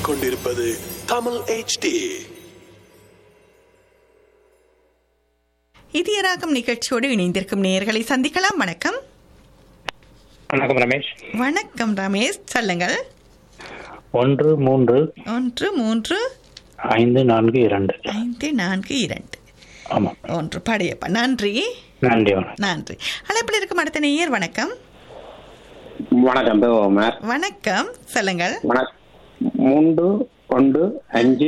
கேட்டுக்கொண்டிருப்பது தமிழ் HD இதயராகம் நிகழ்ச்சியோடு இணைந்திருக்கும் நேயர்களை சந்திக்கலாம் வணக்கம் வணக்கம் ரமேஷ் வணக்கம் ரமேஷ் சொல்லுங்கள் ஒன்று மூன்று ஒன்று மூன்று ஐந்து நான்கு இரண்டு ஐந்து நான்கு இரண்டு ஆமாம் ஒன்று படையப்பா நன்றி நன்றி வணக்கம் நன்றி அழைப்பில் இருக்கும் அடுத்த நேயர் வணக்கம் வணக்கம் தேவகுமார் வணக்கம் சொல்லுங்கள் வணக்கம் மூன்று ஒன்று அஞ்சு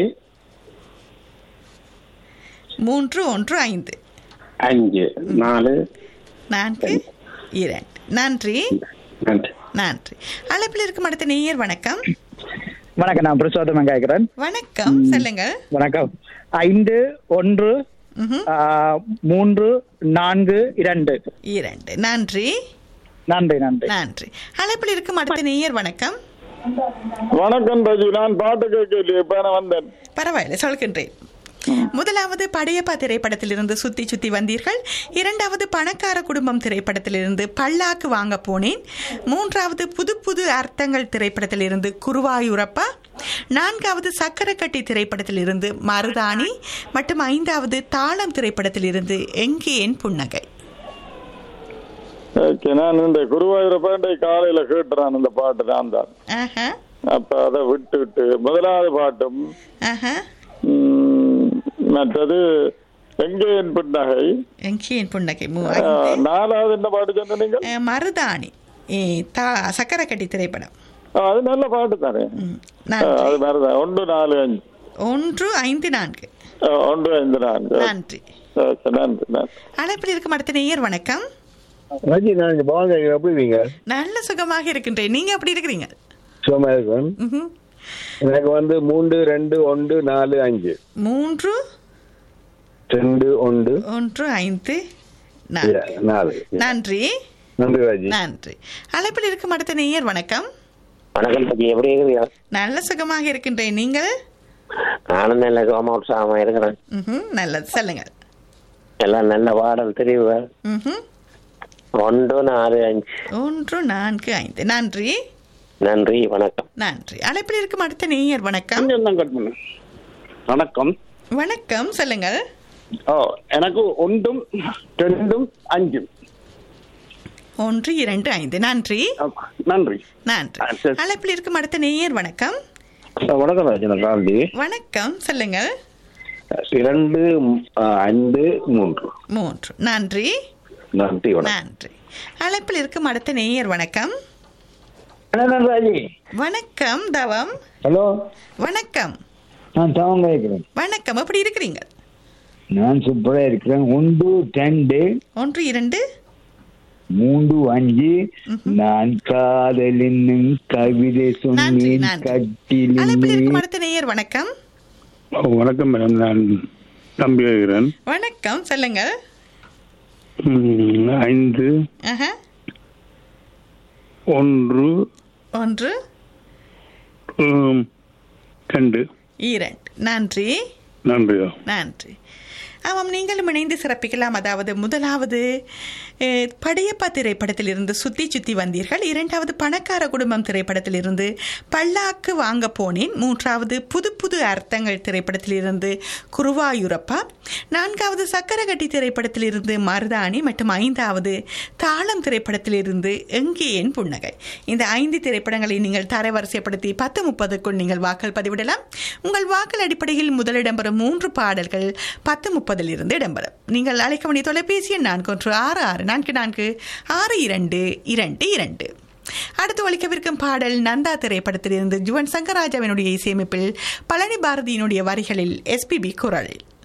மூன்று ஒன்று ஐந்து அஞ்சு நாலு நான்கு இரண்டு நன்றி நன்றி நன்றி அழைப்பில் இருக்கும் அடுத்த நேயர் வணக்கம் வணக்கம் நான் பிரசோதமன் கேட்கிறேன் வணக்கம் சொல்லுங்கள் வணக்கம் ஐந்து ஒன்று ம்ஹும். ஆ, மூன்று நான்கு இரண்டு இரண்டு நன்றி நன்றி நன்றி நன்றி அழைப்பில் இருக்கும் அடுத்த நேயர் வணக்கம் வணக்கம் ரஜி நான் பாட்டு கேட்கலையே இப்ப நான் வந்தேன் பரவாயில்லை சொல்கின்றேன் முதலாவது படையப்பா திரைப்படத்திலிருந்து சுத்தி சுத்தி வந்தீர்கள் இரண்டாவது பணக்கார குடும்பம் திரைப்படத்திலிருந்து பல்லாக்கு வாங்க போனேன் மூன்றாவது புது புது அர்த்தங்கள் திரைப்படத்திலிருந்து குருவாயூரப்பா நான்காவது சக்கரக்கட்டி திரைப்படத்திலிருந்து மருதாணி மற்றும் ஐந்தாவது தாளம் திரைப்படத்திலிருந்து எங்கே என் புன்னகை ஓகே நான் இந்த குருவாயூரப்பா காலையில கேட்டுறான் இந்த பாட்டு நான் தான் ஆஹா அப்ப அதை விட்டு விட்டு முதலாவது பாட்டும் ஆஹா ம், மற்றது எங்கே என் பின்னகை எங்கே என் புன்னகை மூ- ஆ, ஐந்து. நாலாவது என்ன பாட்டு சொன்ன நீங்கள் அஹ், மருதாணி ஏ, தா- சக்கரக்கட்டி திரைப்படம் ஆ, அது நல்ல பாட்டு தானே ம், ஆ, நன்றி அது மாதிரிதான் ஒன்று நாலு அஞ்சு ஒன்று ஐந்து நான்கு ஆ, ஒன்று ஐந்து நான்கு நன்றி ஓகே, நன்றி நன்றி அழைப்பில் இருக்கும் அடுத்த நேயர் வணக்கம் ரஜி நான் இங்க பவன் கேட்கிறேன் எப்படி இருக்கீங்க நல்ல சுகமாக இருக்கின்றேன் நீங்க எப்படி இருக்கிறீங்க சுகமா இருக்கேன் ம்ஹும். எனக்கு வந்து மூன்று ரெண்டு ஒன்று நாலு அஞ்சு மூன்று ரெண்டு ஒன்று ஒன்று ஐந்து நான்கு. இர- நாலு நன்றி நன்றி ராஜி நன்றி அழைப்பில் இருக்கும் அடுத்த நேயர் வணக்கம் வணக்கம் ரஜி எப்படி இருக்கிறீங்க நல்ல சுகமாக இருக்கின்றேன் நீங்கள் நானும் நல்ல சோமா உற்சாகமா இருக்கிறேன் ம்ஹும். நல்லது சொல்லுங்கள் எல்லாம் நல்ல பாடல் தெரியுங்க ம்ஹும். ஒன்று நாலு அஞ்சு ஒன்று நான்கு ஐந்து நன்றி நன்றி வணக்கம் நன்றி அழைப்பில் இருக்கும் அடுத்த நேயர் வணக்கம் கொஞ்சம் தான் கட் பண்ணு வணக்கம் வணக்கம் சொல்லுங்கள் ஓ எனக்கு ஒன்றும் ரெண்டும் அஞ்சும் ஒன்று இரண்டு ஐந்து நன்றி ஆமா, நன்றி நன்றி ஆ, சரி. அழைப்பில் இருக்கும் அடுத்த நேயர் வணக்கம் வணக்கம் ராஜி நான் காந்தி வணக்கம் சொல்லுங்கள் இரண்டு ஐந்து மூன்று மூன்று நன்றி நன்றி வணக்கம் நன்றி அழைப்பில் இருக்கும் அடுத்த நேயர் வணக்கம் வணக்கம் ராஜி வணக்கம் தவம் ஹலோ வணக்கம் நான் தவம் கேட்கிறேன் வணக்கம் எப்படி இருக்கிறீங்க நான் சூப்பரா இருக்கிறேன் ஒன்று ரெண்டு ஒன்று இரண்டு மூன்று அஞ்சு நான் காதல் என்னும் கவிதை நன்றி சொன்னேன் நன்றி கட்டில் அழைப்பில் இருக்கும் அடுத்த நேயர் வணக்கம் வணக்கம் மேடம் நான் தம்பி இருக்கிறேன் வணக்கம் சொல்லுங்கள் ம், ஐந்து ஆஹா. ஒன்று ஒன்று ம், ரெண்டு இரண்டு நன்றி நன்றி நன்றி ஆமாம் நீங்களும் இணைந்து சிறப்பிக்கலாம் அதாவது முதலாவது அஹ், படையப்பா திரைப்படத்திலிருந்து சுத்தி சுத்தி வந்தீர்கள் இரண்டாவது பணக்கார குடும்பம் திரைப்படத்திலிருந்து பல்லாக்கு வாங்க போனேன் மூன்றாவது புது புது அர்த்தங்கள் திரைப்படத்திலிருந்து குருவாயூரப்பா நான்காவது சக்கரகட்டி திரைப்படத்திலிருந்து மருதாணி மற்றும் ஐந்தாவது தாளம் திரைப்படத்திலிருந்து எங்கே என் புன்னகை இந்த ஐந்து திரைப்படங்களை நீங்கள் தரவரிசைப்படுத்தி பத்து முப்பதுக்குள் நீங்கள் வாக்கள் பதிவிடலாம் உங்கள் வாக்கள் அடிப்படையில் முதலிடம் பெறும் மூன்று பாடல்கள் பத்து முப்பதில் இருந்து இடம்பெறும் நீங்கள் அழைக்க வேண்டிய தொலைபேசி எண் நான்கு ஒன்று ஆறு ஆறு நான்கு நான்கு ஆறு இரண்டு இரண்டு இரண்டு அடுத்து ஒழிக்கவிருக்கும் பாடல் நந்தா திரைப்படத்திலிருந்து ஜுவன் சங்கராஜாவினுடைய இசையமைப்பில் பழனி பாரதியினுடைய வரிகளில் எஸ்பிபி குரலில்